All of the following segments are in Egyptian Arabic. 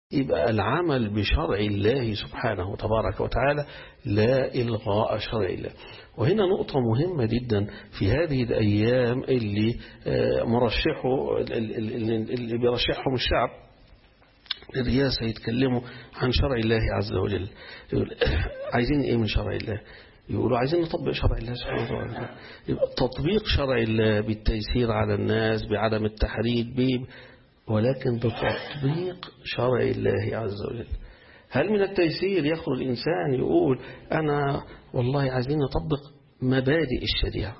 يبقى العمل بشرع الله سبحانه تبارك وتعالى لا إلغاء شرع الله وهنا نقطة مهمة جدا في هذه الأيام اللي مرشحه اللي بيرشحهم الشعب الرئاسة يتكلموا عن شرع الله عز وجل يقول عايزين ايه من شرع الله يقولوا عايزين نطبق شرع الله سبحانه وتعالى يبقى تطبيق شرع الله بالتيسير على الناس بعدم التحريج به ولكن بتطبيق شرع الله عز وجل هل من التيسير يخرج الإنسان يقول أنا والله عايزين نطبق مبادئ الشريعة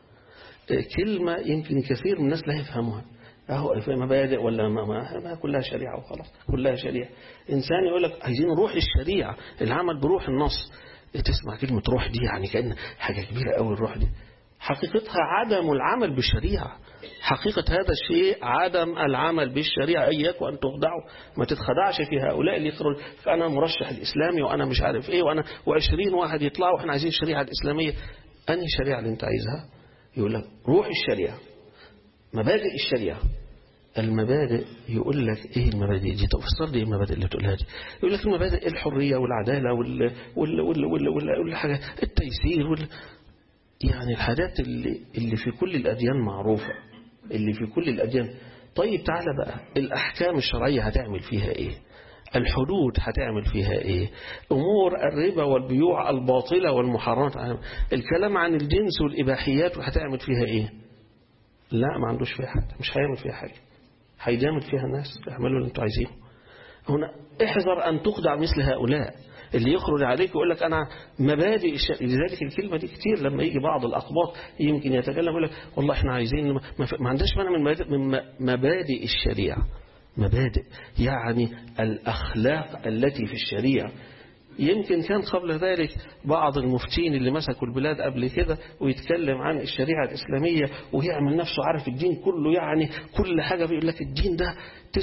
كلمة يمكن كثير من الناس لا يفهمها أهو مبادئ ولا ما, ما, ما كلها شريعة وخلاص كلها شريعة إنسان يقول لك عايزين روح الشريعة العمل بروح النص تسمع كلمة روح دي يعني كأن حاجة كبيرة قوي الروح دي حقيقتها عدم العمل بالشريعة حقيقة هذا الشيء عدم العمل بالشريعة إياك وأن تخدعوا ما تتخدعش في هؤلاء اللي يخرج فأنا مرشح الإسلامي وأنا مش عارف إيه وأنا وعشرين واحد يطلعوا وإحنا عايزين الشريعة الإسلامية أنهي الشريعة اللي أنت عايزها يقول لك روح الشريعة مبادئ الشريعة المبادئ يقول لك ايه المبادئ دي طب فسر لي ايه المبادئ اللي بتقولها دي يقول لك المبادئ الحريه والعداله وال وال وال وال وال وال حاجه التيسير وال يعني الحاجات اللي اللي في كل الاديان معروفه اللي في كل الاديان طيب تعالى بقى الاحكام الشرعيه هتعمل فيها ايه الحدود هتعمل فيها ايه امور الربا والبيوع الباطله والمحرمات الكلام عن الجنس والاباحيات هتعمل فيها ايه لا ما عندوش فيها حاجه مش هيعمل فيها حاجه هيجامل فيها الناس اعملوا اللي انتوا عايزينه هنا احذر أن تخدع مثل هؤلاء اللي يخرج عليك ويقول لك أنا مبادئ الشرع لذلك الكلمة دي كتير لما يجي بعض الأقباط يمكن يتكلم يقول لك والله احنا عايزين ما عندناش مانع من مبادئ, من مبادئ الشريعة مبادئ يعني الأخلاق التي في الشريعة يمكن كان قبل ذلك بعض المفتين اللي مسكوا البلاد قبل كده ويتكلم عن الشريعة الإسلامية ويعمل نفسه عارف الدين كله يعني كل حاجة بيقول لك الدين ده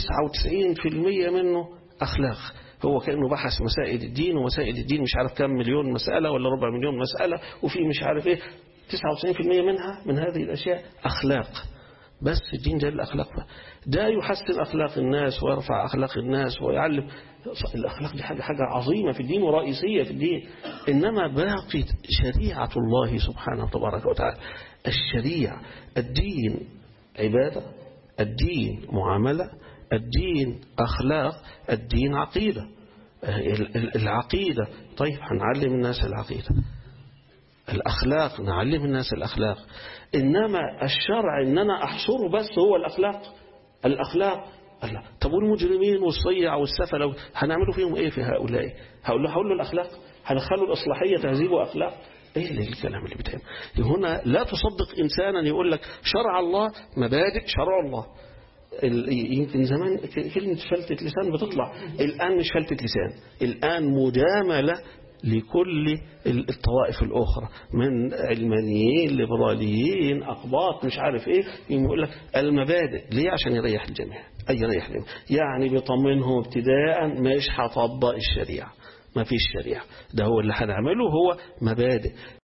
99% منه أخلاق هو كأنه بحث مسائل الدين ومسائل الدين مش عارف كم مليون مسألة ولا ربع مليون مسألة وفي مش عارف ايه 99% منها من هذه الأشياء أخلاق بس الدين ده الأخلاق ده يحسن أخلاق الناس ويرفع أخلاق الناس ويعلم الأخلاق دي حاجة, حاجة عظيمة في الدين ورئيسية في الدين إنما باقي شريعة الله سبحانه تبارك وتعالى الشريعة الدين عبادة الدين معاملة الدين أخلاق الدين عقيدة العقيدة طيب هنعلم الناس العقيدة الأخلاق نعلم الناس الأخلاق إنما الشرع إن أنا أحصره بس هو الأخلاق الأخلاق الله طب والمجرمين والصيع والسفلة هنعملوا فيهم إيه في هؤلاء هقول له هقول له الأخلاق هنخلوا الإصلاحية تهذيب وأخلاق ايه اللي الكلام اللي بيتعمل هنا لا تصدق انسانا يقول لك شرع الله مبادئ شرع الله يمكن زمان كلمة فلتة لسان بتطلع الآن مش فلتة لسان الآن مجاملة لكل الطوائف الأخرى من علمانيين ليبراليين أقباط مش عارف إيه يقول لك المبادئ ليه عشان يريح الجميع أي يريح الجميع يعني بيطمنهم ابتداء مش هطبق الشريعة ما فيش شريعة ده هو اللي هنعمله هو مبادئ